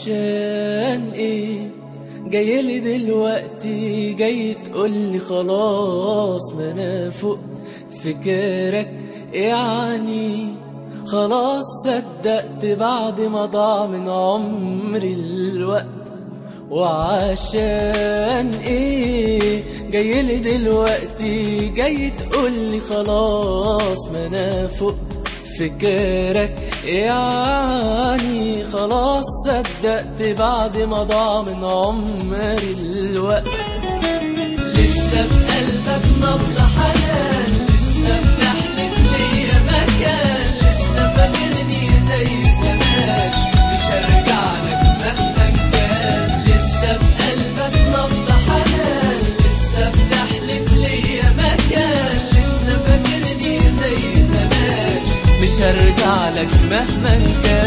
وعشان ايه جاي لي دلوقتي جاي تقولي خلاص ما انا فوق فكرك يعني خلاص صدقت بعد ما ضاع من عمري الوقت وعشان ايه جاي لي دلوقتي جاي تقولي خلاص ما انا فوق فكرك يعني خلاص صدقت بعد ما ضاع من عمري الوقت لسه في قلبك نبض حنان لسه بتحلف ليا مكان لسه فاكرني زي زمان مش هرجع لك مهما كان لسه في قلبك نبض حنان لسه بتحلف ليا مكان لسه فاكرني زي زمان مش هرجع لك مهما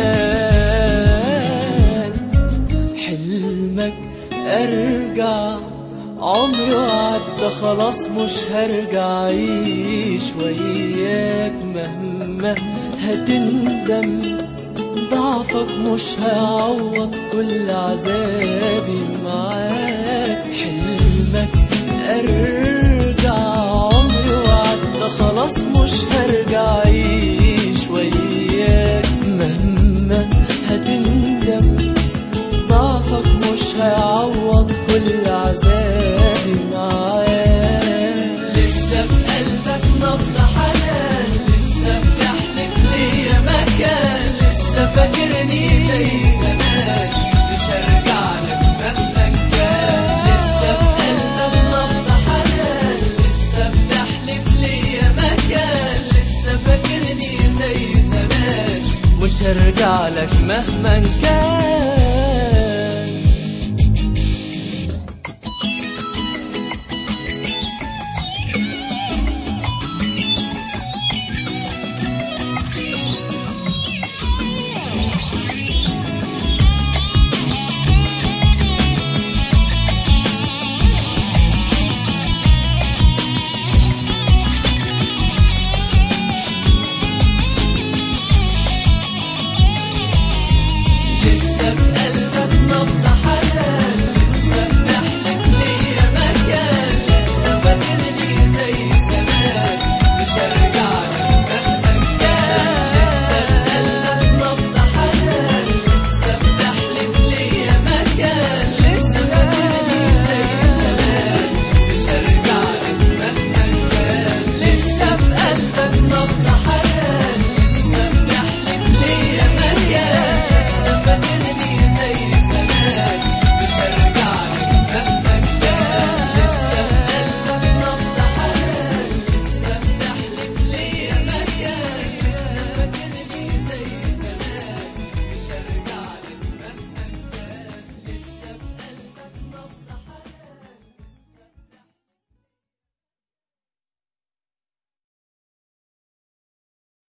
كان حلمك ارجع عمري وعدى خلاص مش هرجع اعيش وياك مهما هتندم ضعفك مش هيعوض كل عذابي معاك حلمك ارجع عمري وعدى خلاص مش هرجع اعيش وياك مهما هتندم ضعفك مش هيعوض كل عذابي معاك لسه في قلبك نبض حنان لسه بتحلف ليا مكان لسه فاكرني زي زمان مش هرجع لك مهما كان لسه في قلبك نبض حنان لسه بتحلف ليا مكان لسه فاكرني زي زمان مش هرجع لك مهما كان لسه في قلبك نبض